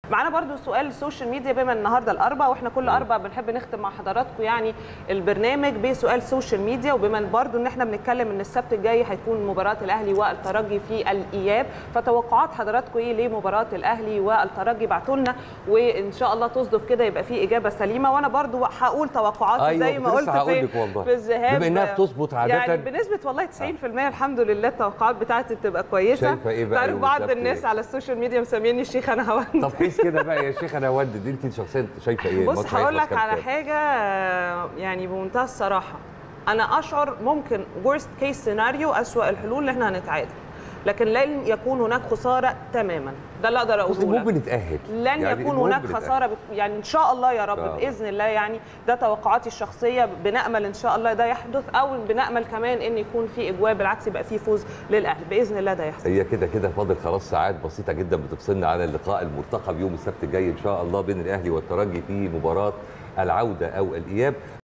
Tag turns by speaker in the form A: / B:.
A: معانا برضو سؤال السوشيال ميديا بما النهارده الاربع واحنا كل اربع بنحب نختم مع حضراتكم يعني البرنامج بسؤال سوشيال ميديا وبما برضو ان احنا بنتكلم ان السبت الجاي هيكون مباراه الاهلي والترجي في الاياب فتوقعات حضراتكم ايه لمباراه الاهلي والترجي ابعتوا لنا وان شاء الله تصدف كده يبقى في اجابه سليمه وانا برضو هقول توقعاتي
B: أيوة،
A: زي ما
B: كنت
A: قلت
B: لسه هقول
A: في,
B: لك والله.
A: في الذهاب
B: بما إنها بتظبط عادة.
A: يعني بنسبه والله 90% الحمد لله التوقعات بتاعتي بتبقى كويسه
B: شايفة إيه بقى
A: تعرف
B: يوم
A: بعض
B: السبت
A: الناس
B: إيه؟
A: على السوشيال ميديا مسميني الشيخ انا هوند
B: طب قيس كده بقى يا شيخ انا ودد انت شخصيا شايفه ايه
A: بص
B: الماتش
A: هقول
B: هيخلص
A: لك
B: كام
A: على
B: كام؟
A: حاجه آه، يعني بمنتهى الصراحه انا اشعر ممكن ورست كيس سيناريو اسوا الحلول اللي احنا هنتعادل لكن لن يكون هناك خساره تماما ده اللي اقدر
B: بص
A: اقوله
B: المهم
A: لك.
B: نتاهل
A: لن
B: يعني
A: يكون
B: المهم
A: هناك
B: نتأهل.
A: خساره بك- يعني ان شاء الله يا رب
B: شاء الله.
A: باذن الله يعني ده توقعاتي الشخصيه بنامل ان شاء الله ده يحدث او بنامل كمان ان يكون في اجواء بالعكس يبقى في فوز للاهلي باذن الله ده يحصل
B: هي كده كده فاضل خلاص ساعات بسيطه جدا بتفصلنا على اللقاء المرتقب يوم السبت الجاي ان شاء الله بين الاهلي والترجي في مباراه العوده او الاياب